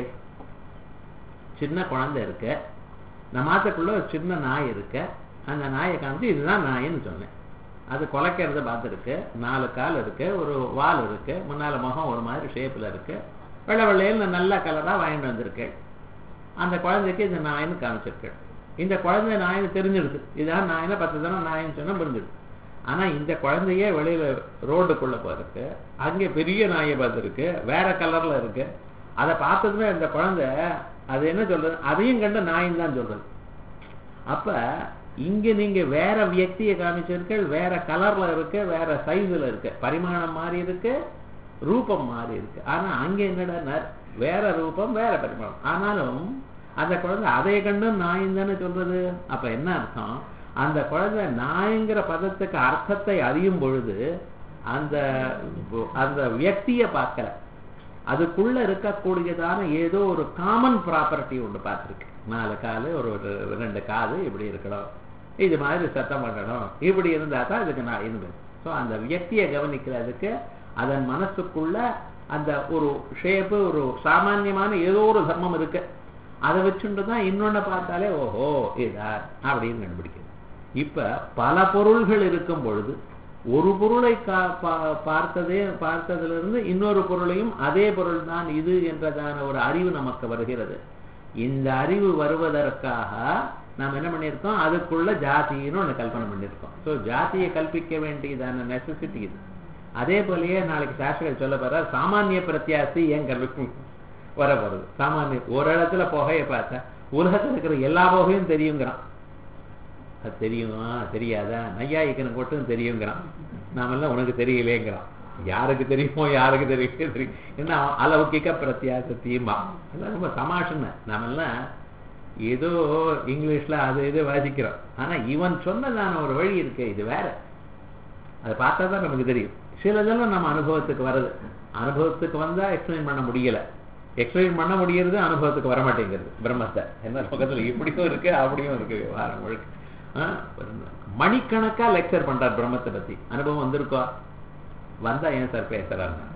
Speaker 1: சின்ன குழந்தை இருக்கு நம்மாத்துக்குள்ள ஒரு சின்ன நாய் இருக்கு அந்த நாயை காமிச்சு இதுதான் நாயின்னு சொன்னேன் அது குலைக்கிறத பார்த்துருக்கு நாலு கால் இருக்கு ஒரு வால் இருக்கு முன்னால முகம் ஒரு மாதிரி ஷேப்ல இருக்கு வெள்ளை வெள்ளையில் நல்ல கலரா வாங்கிட்டு வந்திருக்கு அந்த குழந்தைக்கு இந்த நாயின்னு காமிச்சிருக்கு இந்த குழந்தை நாயின்னு தெரிஞ்சிடுது இதான் நாயினா பத்து தினம் நாயின்னு சொன்னா புரிஞ்சிடுது ஆனா இந்த குழந்தையே வெளியில ரோடுக்குள்ள போயிருக்கு அங்கே பெரிய நாயை பார்த்துருக்கு வேற கலர்ல இருக்கு அதை பார்த்ததுமே இந்த குழந்தை அது என்ன சொல்றது அதையும் கண்டு நாயின்னு தான் சொல்றது அப்ப இங்க நீங்க வேற வியக்தியை காமிச்சிருக்க வேற கலர்ல இருக்கு வேற சைஸ்ல இருக்கு பரிமாணம் மாறி இருக்கு ரூபம் மாறி இருக்கு ஆனா அங்க என்னடா வேற ரூபம் வேற பரிமாணம் ஆனாலும் அந்த குழந்தை அதை கண்டு நாயின் தானே சொல்றது அப்ப என்ன அர்த்தம் அந்த குழந்தை நாய்ங்கிற பதத்துக்கு அர்த்தத்தை அறியும் பொழுது அந்த அந்த வியக்தியை பார்க்கல அதுக்குள்ள இருக்கக்கூடியதான ஏதோ ஒரு காமன் ப்ராப்பர்ட்டி ஒன்று பார்த்துருக்கு நாலு காலு ஒரு ஒரு ரெண்டு காது இப்படி இருக்கணும் இது மாதிரி சத்தம் பண்ணணும் இப்படி இருந்தா தான் இதுக்கு நான் இருந்தேன் ஸோ அந்த வியக்தியை கவனிக்கிறதுக்கு அதன் மனசுக்குள்ள அந்த ஒரு ஷேப்பு ஒரு சாமான்யமான ஏதோ ஒரு தர்மம் இருக்கு அதை வச்சுட்டு தான் இன்னொன்னு பார்த்தாலே ஓஹோ இதா அப்படின்னு கண்டுபிடிக்கிறது இப்ப பல பொருள்கள் இருக்கும் பொழுது ஒரு பொருளை கா- பா- பார்த்ததே பார்த்ததிலிருந்து இன்னொரு பொருளையும் அதே பொருள் தான் இது என்றதான ஒரு அறிவு நமக்கு வருகிறது இந்த அறிவு வருவதற்காக நாம் என்ன பண்ணியிருக்கோம் அதுக்குள்ள ஜாதின்னு ஒண்ணு கல்பனை பண்ணியிருக்கோம் ஸோ ஜாதியை கல்பிக்க வேண்டியதான நெசசிட்டி இது அதே போலயே நாளைக்கு சாஸ்திரிகள் சொல்ல போற சாமானிய பிரத்தியாசி ஏன் கல்வி வர போறது சாமானிய ஒரு இடத்துல புகையை பார்த்தா உலகத்துல இருக்கிற எல்லா புகையும் தெரியுங்கிறான் அது தெரியுமா தெரியாதா நையாயிக்கனுக்கு மட்டும் தெரியுங்கிறான் நாமெல்லாம் உனக்கு தெரியலேங்கிறான் யாருக்கு தெரியுமோ யாருக்கு தெரியும் தெரியும் என்ன அலௌகிக பிரத்தியாசத்தியுமா அதெல்லாம் ரொம்ப சமாஷன்னு நாமெல்லாம் ஏதோ இங்கிலீஷ்ல அது இது வாசிக்கிறோம் ஆனா இவன் சொன்னதான ஒரு வழி இருக்கு இது வேற அதை பார்த்தா தான் நமக்கு தெரியும் சிலதெல்லாம் நம்ம அனுபவத்துக்கு வருது அனுபவத்துக்கு வந்தா எக்ஸ்பிளைன் பண்ண முடியல எக்ஸ்பிளைன் பண்ண முடியறது அனுபவத்துக்கு வர மாட்டேங்கிறது பிரம்மத்தை என்ன பக்கத்துல இப்படியும் இருக்கு அப்படியும் இருக்கு விவகாரம் முழுக்க ஆ, மணிக்கணக்கா லெக்சர் பண்றார் பிரம்மத்தை பத்தி அனுபவம் வந்திருக்கோ வந்தா ஏன் சார் பேசுறாருன்னா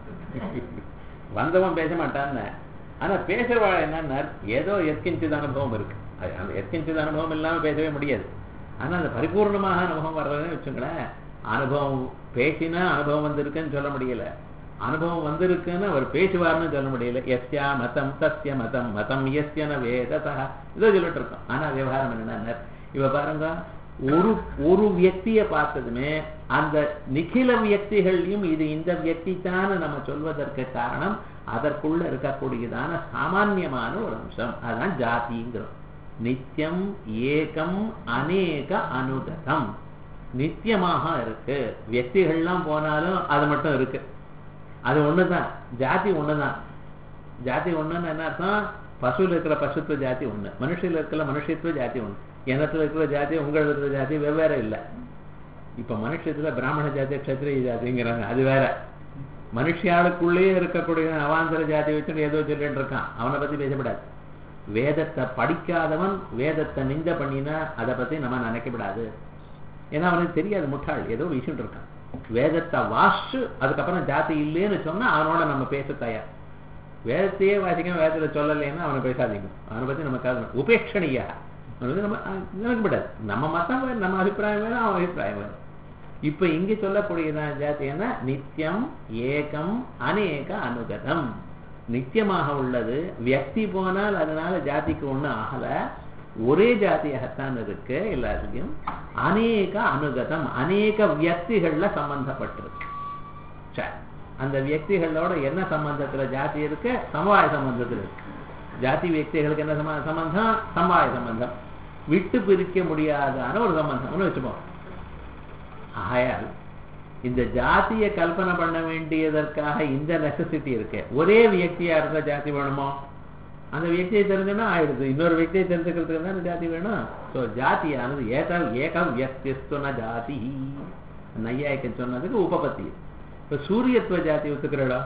Speaker 1: வந்தவன் பேச மாட்டான்னு ஆனா பேசுறவா என்னன்னா ஏதோ எற்கிஞ்சித அனுபவம் இருக்கு அது அந்த எற்கிஞ்சித அனுபவம் இல்லாம பேசவே முடியாது ஆனா அந்த பரிபூர்ணமாக அனுபவம் வர்றதுன்னு வச்சுங்களேன் அனுபவம் பேசினா அனுபவம் வந்திருக்குன்னு சொல்ல முடியல அனுபவம் வந்திருக்குன்னு அவர் பேசுவார்னு சொல்ல முடியல எஸ்யா மதம் தஸ்ய மதம் மதம் எஸ்யன வேததா இதோ சொல்லிட்டு இருக்கோம் ஆனா விவகாரம் என்னன்னா இவ பாருங்க ஒரு ஒரு வியக்தியை பார்த்ததுமே அந்த நிகில வியக்திகளையும் இது இந்த வியக்தி தான் நம்ம சொல்வதற்கு காரணம் அதற்குள்ள இருக்கக்கூடியதான சாமான்யமான ஒரு அம்சம் அதுதான் ஜாதிங்கிறோம் நித்தியம் ஏகம் அநேக அனுகதம் நித்தியமாக இருக்கு வியக்திகள்லாம் போனாலும் அது மட்டும் இருக்கு அது ஒண்ணுதான் ஜாதி ஒண்ணுதான் ஜாதி ஒண்ணுன்னு என்ன அர்த்தம் பசுவில் இருக்கிற பசுத்துவ ஜாதி ஒண்ணு மனுஷில் இருக்கிற மனுஷத்துவ ஜாதி ஒண்ணு எனத்துல இருக்கிற ஜாதி உங்கள் இருக்கிற ஜாதி வெவ்வேறு இல்லை இப்ப மனுஷத்துல பிராமண ஜாதி க்ஷத்ரிய ஜாதிங்கிறாங்க அது வேற மனுஷியாளுக்குள்ளேயே இருக்கக்கூடிய அவாந்தர ஜாதி வச்சுட்டு ஏதோ சொல்லிட்டு இருக்கான் அவனை பத்தி பேசப்படாது வேதத்தை படிக்காதவன் வேதத்தை நிந்த பண்ணினா அதை பத்தி நம்ம நினைக்கப்படாது ஏன்னா அவனுக்கு தெரியாது முட்டாள் ஏதோ விஷயம் இருக்கான் வேதத்தை வாசிச்சு அதுக்கப்புறம் ஜாதி இல்லைன்னு சொன்னா அவனோட நம்ம பேச தயார் வேதத்தையே வாசிக்க வேதத்துல சொல்லலைன்னா அவனை பேசாதீங்க அவனை பத்தி நம்ம காது உபேட்சணியா அவனை வந்து நம்ம அஹ், நினைக்கப்படாது நம்ம மத்தம் வேறு நம்ம அபிப்பிராயம் வேணும் அவன் அபிப்பிராயம் வேணும் இப்ப இங்க சொல்லக்கூடியதான ஜாதி என்ன நித்தியம் ஏகம் அநேக அனுகதம் நித்தியமாக உள்ளது வியக்தி போனால் அதனால ஜாதிக்கு ஒண்ணு ஆகல ஒரே ஜாதியாகத்தான் இருக்கு எல்லாத்துக்கும் அநேக அனுகதம் அநேக வியக்திகள்ல சம்பந்தப்பட்டிருக்கு சரி அந்த வியக்திகளோட என்ன சம்பந்தத்துல ஜாதி இருக்கு சமவாய சம்பந்தத்துல இருக்கு ஜாதி வியக்திகளுக்கு என்ன சம- சம்பந்தம் சமவாய சம்பந்தம் விட்டு பிரிக்க முடியாதான ஒரு சம்பந்தம்னு வச்சுப்போம் ஆகையால் இந்த ஜாதியை கல்பனை பண்ண வேண்டியதற்காக இந்த நெசசிட்டி இருக்கு ஒரே வியக்தியா இருந்த ஜாதி வேணுமோ அந்த வியக்தியை தெரிஞ்சுன்னா ஆயிடுது இன்னொரு வியக்தியை தெரிஞ்சுக்கிறதுக்கு தான் ஜாதி வேணும் ஸோ ஜாதியானது ஏக ஏகம் வியக்திஸ்துன ஜாதி நையாய்க்கன் சொன்னதுக்கு உபபத்தி இப்ப சூரியத்துவ ஜாதி ஒத்துக்கிறடா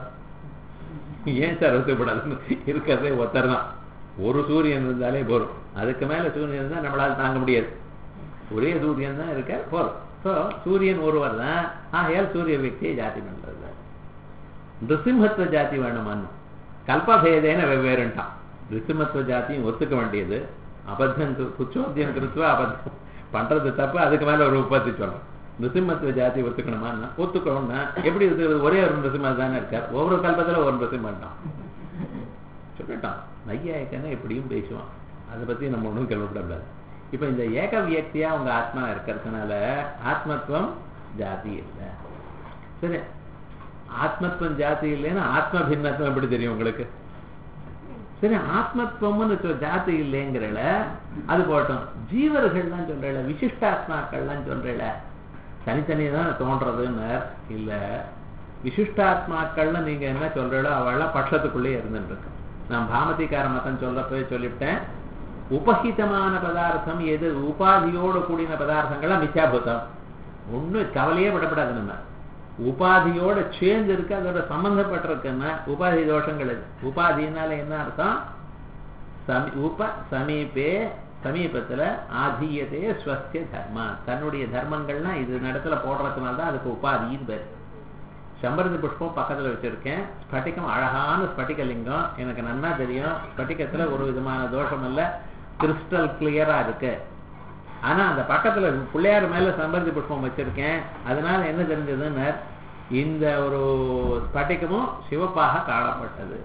Speaker 1: ஏன் சார் ஒத்துக்கூடாதுன்னு இருக்கிறதே ஒருத்தர் தான் ஒரு சூரியன் இருந்தாலே போதும் அதுக்கு மேல சூரியன் இருந்தா நம்மளால தாங்க முடியாது ஒரே சூரியன் தான் இருக்க போதும் ஸோ சூரியன் ஒருவர் தான் ஆகையால் சூரிய வியக்தியை ஜாதி பண்றது நிருசிம்மத்துவ ஜாதி வேணுமான்னு கல்பபேதேன வெவ்வேறுன்ட்டான் நிருசிம்மத்துவ ஜாதியும் ஒத்துக்க வேண்டியது அபத்தம் கு- குச்சோத்தியம் கிருத்துவ அபத்தம் பண்றது தப்பு அதுக்கு மேல ஒரு உற்பத்தி சொல்லணும் நிருசிம்மத்துவ ஜாதி ஒத்துக்கணுமான்னா ஒத்துக்கணும்னா எப்படி ஒத்துக்கிறது ஒரே ஒரு நிருசிம்மர் தானே இருக்கார் ஒவ்வொரு கல்பத்துல ஒரு நிருசிம்மன் தான் சொல்லிட்டான் நையாயக்கன்னு எப்படியும் பேசுவான் அதை பத்தி நம்ம ஒன்றும் கேள்விப்படக்கூடாது இப்ப இந்த ஏக வியக்தியா உங்க ஆத்மா இருக்கிறதுனால ஆத்மத்துவம் ஜாதி இல்லை சரி ஆத்மத்துவம் ஜாதி இல்லைன்னா ஆத்ம பின்னத்துவம் எப்படி தெரியும் உங்களுக்கு சரி ஆத்மத்துவம்னு சொ- ஜாதி இல்லைங்கிறல அது போட்டோம் ஜீவர்கள்லாம் சொல்றல விசிஷ்டாத்மாக்கள்லாம் சொல்றல தனித்தனி தான் தோன்றதுன்னு இல்ல விசிஷ்டாத்மாக்கள்னு நீங்க என்ன சொல்றீங்களோ அவள்லாம் பட்சத்துக்குள்ளே இருந்துட்டு இருக்கு நான் பாமதிக்கார மதம் சொல்லப்போய் சொல்லிவிட்டேன் உபஹிதமான பதார்த்தம் எது உபாதியோடு கூடின பதார்த்தங்கள்லாம் மித்யாபூதம் ஒண்ணும் கவலையே படப்படாது நம்ம உபாதியோட சேர்ந்து இருக்கு அதோட சம்பந்தப்பட்டிருக்குன்னா உபாதி தோஷங்கள் இது உபாதினால என்ன அர்த்தம் சமீ உப சமீபே சமீபத்துல ஆதீயதே ஸ்வஸ்திய தர்மா தன்னுடைய தர்மங்கள்லாம் இது இடத்துல போடுறதுனால தான் அதுக்கு உபாதின்னு பேர் செம்பருத்தி புஷ்பம் பக்கத்துல வச்சிருக்கேன் ஸ்பட்டிகம் அழகான ஸ்பட்டிகலிங்கம் எனக்கு நன்னா தெரியும் ஸ்பட்டிகத்துல ஒரு விதமான தோஷம் இல்ல கிறிஸ்டல் கிளியரா இருக்கு ஆனா அந்த பக்கத்துல பிள்ளையார் மேல செம்பருத்தி புஷ்பம் வச்சிருக்கேன் அதனால என்ன தெரிஞ்சதுன்னு இந்த ஒரு ஸ்பட்டிகமும் சிவப்பாக காணப்பட்டது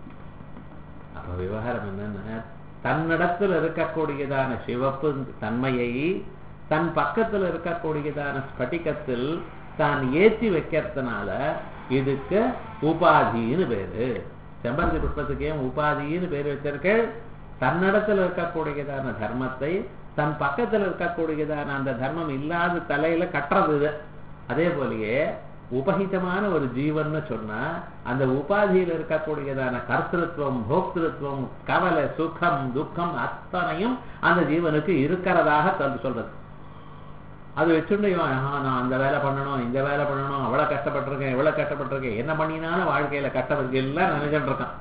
Speaker 1: அப்ப விவகாரம் என்னன்னா தன்னிடத்தில் இருக்கக்கூடியதான சிவப்பு தன்மையை தன் பக்கத்தில் இருக்கக்கூடியதான ஸ்பட்டிகத்தில் தான் ஏற்றி வைக்கிறதுனால இதுக்கு உபாதின்னு பேரு செம்பருத்தி புஷ்பத்துக்கு ஏன் உபாதின்னு பேர் வச்சிருக்க தன்னிடத்தில் இருக்கக்கூடியதான தர்மத்தை தன் பக்கத்தில் இருக்கக்கூடியதான அந்த தர்மம் இல்லாத தலையில கட்டுறது இது அதே போலயே உபகிதமான ஒரு ஜீவன்னு சொன்னா அந்த உபாதியில் இருக்கக்கூடியதான கர்த்திருவம் போக்திருத்துவம் கவலை சுகம் துக்கம் அத்தனையும் அந்த ஜீவனுக்கு இருக்கிறதாக தந்து சொல்றது அது வச்சுட்டு இவன் ஆஹா, நான் அந்த வேலை பண்ணணும் இந்த வேலை பண்ணணும் அவ்வளவு கஷ்டப்பட்டிருக்கேன் இவ்வளவு கஷ்டப்பட்டிருக்கேன் என்ன பண்ணினாலும் வாழ்க்கையில கஷ்டப்பட்டு எல்லாம் நினைச்சிட்டு இருக்கான்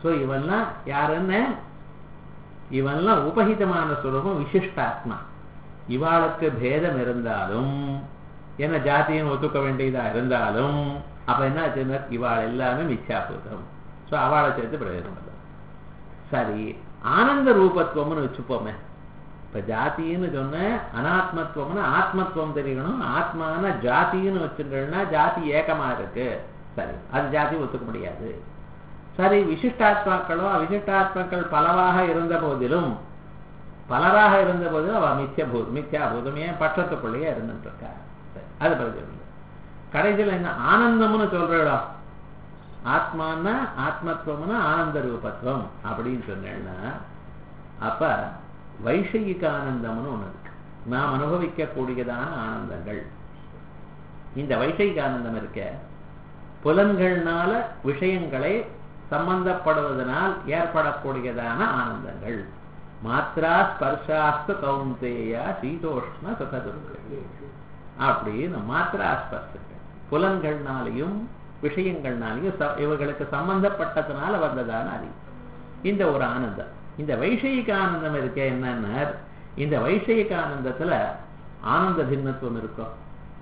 Speaker 1: ஸோ இவெல்லாம் யாருன்னு இவெல்லாம் உபகிதமான சுரூபம் விசிஷ்டாத்மா இவாளுக்கு பேதம் இருந்தாலும் என்ன ஜாதியும் ஒத்துக்க வேண்டியதா இருந்தாலும் அப்ப என்ன ஆச்சுன்னா இவாள் எல்லாமே மிச்சாபூதம் ஸோ அவளை சேர்த்து பிரயோஜனம் இல்லை சரி ஆனந்த ரூபத்துவம்னு வச்சுப்போமே இப்ப ஜாத்தின்னு சொன்ன அனாத்மத்துவம்னு ஆத்மத்துவம் தெரியணும் ஆத்மான ஜாத்தின்னு வச்சுட்டோம்னா ஜாதி ஏக்கமா இருக்கு சரி அது ஜாதி ஒத்துக்க முடியாது சரி விசிஷ்டாத்மாக்களோ அவிசிஷ்டாத்மாக்கள் பலவாக இருந்த போதிலும் பலராக இருந்த போதிலும் அவ மித்யபூ மித்யாபூதம் ஏன் பட்சத்துக்குள்ளேயே இருந்துட்டு இருக்கா சரி, அது பிரயோஜனம் இல்லை கடைசியில் என்ன ஆனந்தம்னு சொல்றா ஆத்மான்னா ஆத்மத்துவம்னா ஆனந்த ரூபத்துவம் அப்படின்னு சொன்னேன்னா அப்ப வைஷயிக ஆனந்தம்னு ஒண்ணு இருக்கு நாம் அனுபவிக்கக்கூடியதான ஆனந்தங்கள் இந்த வைஷயிக ஆனந்தம் இருக்க புலன்கள்னால விஷயங்களை சம்பந்தப்படுவதனால் ஏற்படக்கூடியதான ஆனந்தங்கள் மாத்ரா ஸ்பர்ஷாஸ்து கௌந்தேயா சீதோஷ்ண சுகதுர்க அப்படின்னு மாத்ரா ஸ்பர்ஷங்கள் புலன்கள்னாலையும் விஷயங்கள்னாலையும் ச- இவர்களுக்கு சம்பந்தப்பட்டதுனால வந்ததான அறிவு இந்த ஒரு ஆனந்தம் இந்த வைஷயிக ஆனந்தம் இருக்க என்னன்னா இந்த வைஷயிக ஆனந்தத்துல ஆனந்த பின்னத்துவம் இருக்கும்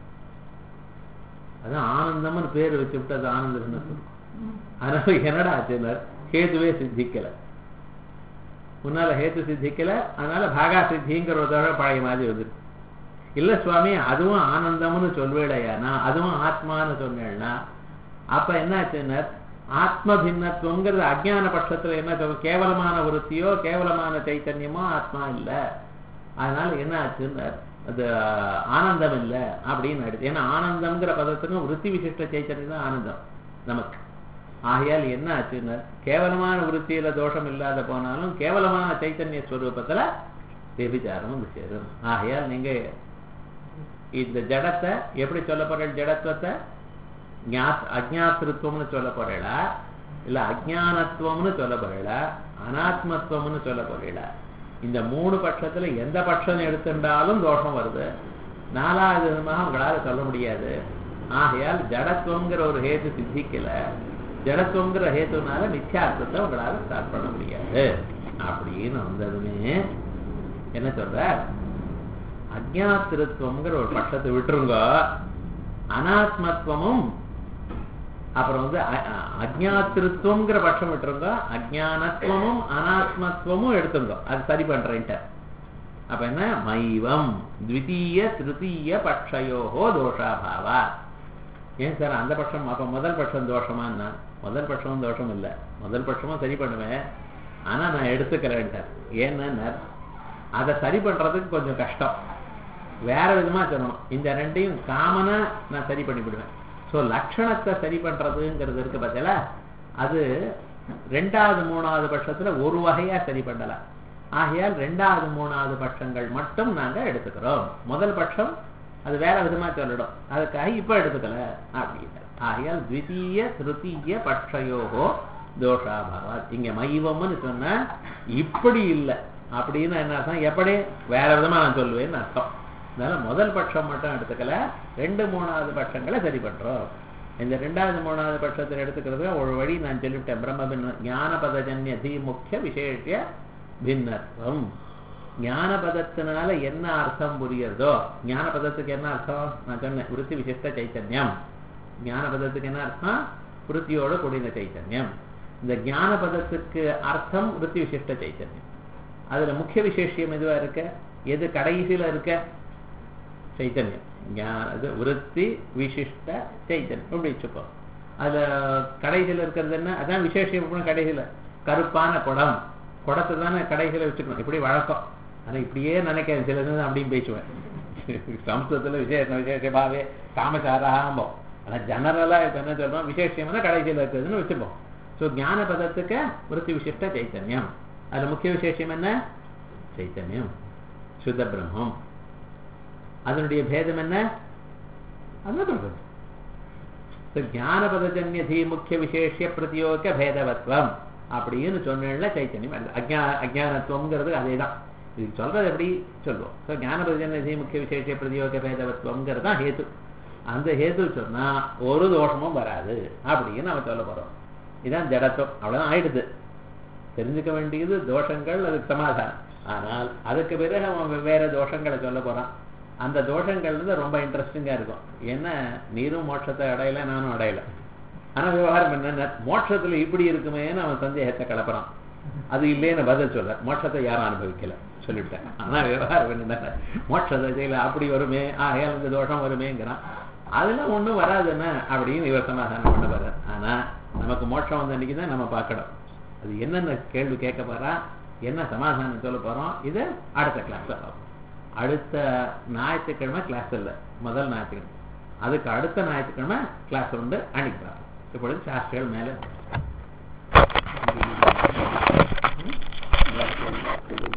Speaker 1: அதான் ஆனந்தம்னு பேர் வச்சுவிட்டு அது ஆனந்த பின்னத்துவம் அதனால என்னடா ஆச்சுனர் ஹேதுவே சித்திக்கல முன்னால ஹேத்து சித்திக்கல அதனால பாகா சித்திங்கிற ஒரு தடவை பழைய மாதிரி வந்துருக்கு இல்ல சுவாமி அதுவும் ஆனந்தம்னு சொல்வேடையானா அதுவும் ஆத்மான்னு சொன்னேன்னா அப்ப என்ன ஆச்சுன்னா ஆத்ம பின்னத்துவங்கிறது அஜ்ஞான பட்சத்துல என்ன சொல்லும் கேவலமான விருத்தியோ கேவலமான சைத்தன்யமோ ஆத்மா இல்ல அதனால என்ன ஆச்சுன்னா அது ஆனந்தம் இல்ல அப்படின்னு ஆயிடுது ஏன்னா ஆனந்தம்ங்கிற பதத்துக்கும் விருத்தி விசிஷ்ட சைத்தன்யம் தான் ஆனந்தம் நமக்கு ஆகையால் என்ன ஆச்சுன்னா கேவலமான விருத்தியில தோஷம் இல்லாத போனாலும் கேவலமான சைத்தன்ய ஸ்வரூபத்துல விபிச்சாரம் வந்து சேரும் ஆகையால் நீங்க இந்த ஜடத்தை எப்படி சொல்ல போற ஜடத்துவத்தை ஞாத் அஜ்ஞாத்திருத்துவம்னு சொல்ல போறீங்களா இல்ல அஜ்ஞானத்துவம்னு சொல்ல போறீங்களா அனாத்மத்துவம்னு சொல்ல போறீங்களா இந்த மூணு பட்சத்துல எந்த பட்சம் எடுத்துட்டாலும் தோஷம் வருது நாலாவது விதமாக உங்களால சொல்ல முடியாது ஆகையால் ஜடத்துவங்கிற ஒரு ஹேத்து சித்திக்கல ஜடத்துவங்கிற ஹேத்துனால மித்யார்த்தத்தை உங்களால ஸ்டார்ட் பண்ண முடியாது அப்படின்னு வந்ததுமே என்ன சொல்ற அஜ்ஞாத்திருத்துவங்கிற ஒரு பட்சத்தை விட்டுருங்க அனாத்மத்துவமும் அப்புறம் வந்து அ- அ- அஜ்ஞாத்திருத்துவங்கிற பட்சம் விட்டுருங்க அஜ்ஞானத்துவமும் அனாத்மத்துவமும் எடுத்துங்க அது சரி பண்றேன்ட்ட அப்ப என்ன மைவம் த்விதீய திருத்தீய பட்சயோகோ தோஷாபாவா ஏன் சார் அந்த பட்சம் அப்ப முதல் பட்சம் தோஷமான்னா முதல் பட்சமும் தோஷம் இல்லை முதல் பட்சமும் சரி பண்ணுவேன் ஆனா நான் எடுத்துக்கிறேன்ட்டார் ஏன்னா அதை சரி பண்றதுக்கு கொஞ்சம் கஷ்டம் வேற விதமா சொல்லணும் இந்த ரெண்டையும் காமனா நான் சரி பண்ணிவிடுவேன் ஸோ லட்சணத்தை சரி பண்றதுங்கிறது இருக்கு பார்த்தீங்களா அது ரெண்டாவது மூணாவது பட்சத்துல ஒரு வகையா சரி பண்ணலாம் ஆகையால் ரெண்டாவது மூணாவது பட்சங்கள் மட்டும் நாங்க எடுத்துக்கிறோம் முதல் பட்சம் அது வேற விதமா சொல்லிடும் அதுக்காக இப்ப எடுத்துக்கல அப்படின்னு ஆகையால் த்விதீய திருத்தீய பட்சயோகோ தோஷாபாவா இங்க மைவம்னு சொன்னா இப்படி இல்லை அப்படின்னு என்ன அர்த்தம் எப்படி வேற விதமா நான் சொல்லுவேன்னு அர்த்தம் அதனால முதல் பட்சம் மட்டும் எடுத்துக்கல ரெண்டு மூணாவது பட்சங்களை சரி பண்றோம் இந்த ரெண்டாவது மூணாவது பட்சத்தில் எடுத்துக்கிறது ஒரு வழி நான் சொல்லிவிட்டேன் பிரம்ம பின்ன ஞானபதஜன்ய தி முக்கிய விசேஷ பின்னத்துவம் ஞானபதத்தினால என்ன அர்த்தம் புரியுறதோ ஞானபதத்துக்கு என்ன அர்த்தம் நான் சொன்னேன் விருத்தி விசிஷ்ட சைத்தன்யம் ஞானபதத்துக்கு என்ன அர்த்தம் விருத்தியோட கூடின சைத்தன்யம் இந்த ஞானபதத்துக்கு அர்த்தம் விருத்தி விசிஷ்ட சைத்தன்யம் அதுல முக்கிய விசேஷம் எதுவா இருக்க எது கடைசியில இருக்க சைத்தன்யம் ஞான இது விருத்தி விசிஷ்ட சைத்தன்யம் இப்படி வச்சுப்போம் அதுல கடைசியில இருக்கிறது என்ன அதான் விசேஷம் கடைசியில கருப்பான குடம் குடத்தை தானே கடைசியில வச்சுக்கணும் இப்படி வழக்கம் ஆனா இப்படியே நினைக்கிறேன் சில நேரம் அப்படியும் பேசுவேன் சம்ஸ்கிருதத்துல விசேஷ விசேஷமாவே காமசாராம்போம் ஆனா ஜெனரலா இப்ப என்ன சொல்றோம் விசேஷம்னா கடைசியில இருக்குதுன்னு வச்சுப்போம் ஸோ ஞான பதத்துக்கு விருத்தி விசிஷ்ட சைத்தன்யம் அதுல முக்கிய விசேஷம் என்ன சைத்தன்யம் சுத்த பிரம்மம் அதனுடைய பேதம் என்ன அதுதான் பிரபஞ்சம் So, ஞானபதஜன்ய தீ முக்கிய விசேஷ பிரதியோக பேதவத்வம் அப்படின்னு சொன்னா சைத்தன்யம் அல்ல. அஜ்ஞா அஜ்ஞானத்துவம்ங்கிறது அதே தான் இது சொல்றது எப்படி சொல்லுவோம் ஸோ ஞானபதஜன்ய தீ முக்கிய விசேஷ பிரதியோக பேதவத்வம்ங்கிறது தான் ஹேத்து அந்த ஹேத்து சொன்னா ஒரு தோஷமும் வராது அப்படின்னு நம்ம சொல்ல போறோம் இதான் ஜடத்துவம் அவ்வளவுதான் ஆயிடுது தெரிஞ்சுக்க வேண்டியது தோஷங்கள் அதுக்கு சமாதானம் ஆனால் அதுக்கு பிறகு அவன் வெவ்வேறு தோஷங்களை சொல்ல போறான் அந்த தோஷங்கள் வந்து ரொம்ப இன்ட்ரெஸ்டிங்கா இருக்கும் ஏன்னா நீரும் மோட்சத்தை அடையல நானும் அடையல ஆனா விவகாரம் என்னன்னா மோட்சத்துல இப்படி இருக்குமேன்னு அவன் சந்தேகத்தை கலப்புறான் அது இல்லைன்னு பதில் சொல்ல மோட்சத்தை யாரும் அனுபவிக்கல சொல்லிவிட்டேன் ஆனா விவகாரம் என்னன்னா மோட்ச தசையில அப்படி வருமே ஆகையால் இந்த தோஷம் வருமேங்கிறான் அதெல்லாம் ஒண்ணும் வராதுன்னு அப்படின்னு இவர் சமாதானம் பண்ண வர்றார் ஆனா நமக்கு மோட்சம் வந்த அன்னைக்கு தான் நம்ம பார்க்கணும் அது என்னென்ன கேள்வி கேட்க போறா என்ன சமாதானம் சொல்ல போறோம் இது அடுத்த கிளாஸ்ல பார்ப்போம் அடுத்த ஞாயிற்றுக்கிழமை கிளாஸ் இல்லை முதல் ஞாயிற்றுக்கிழமை அதுக்கு அடுத்த ஞாயிற்றுக்கிழமை கிளாஸ் உண்டு அன்னைக்கு பார்ப்போம் இப்பொழுது சாஸ்திரிகள் மேலே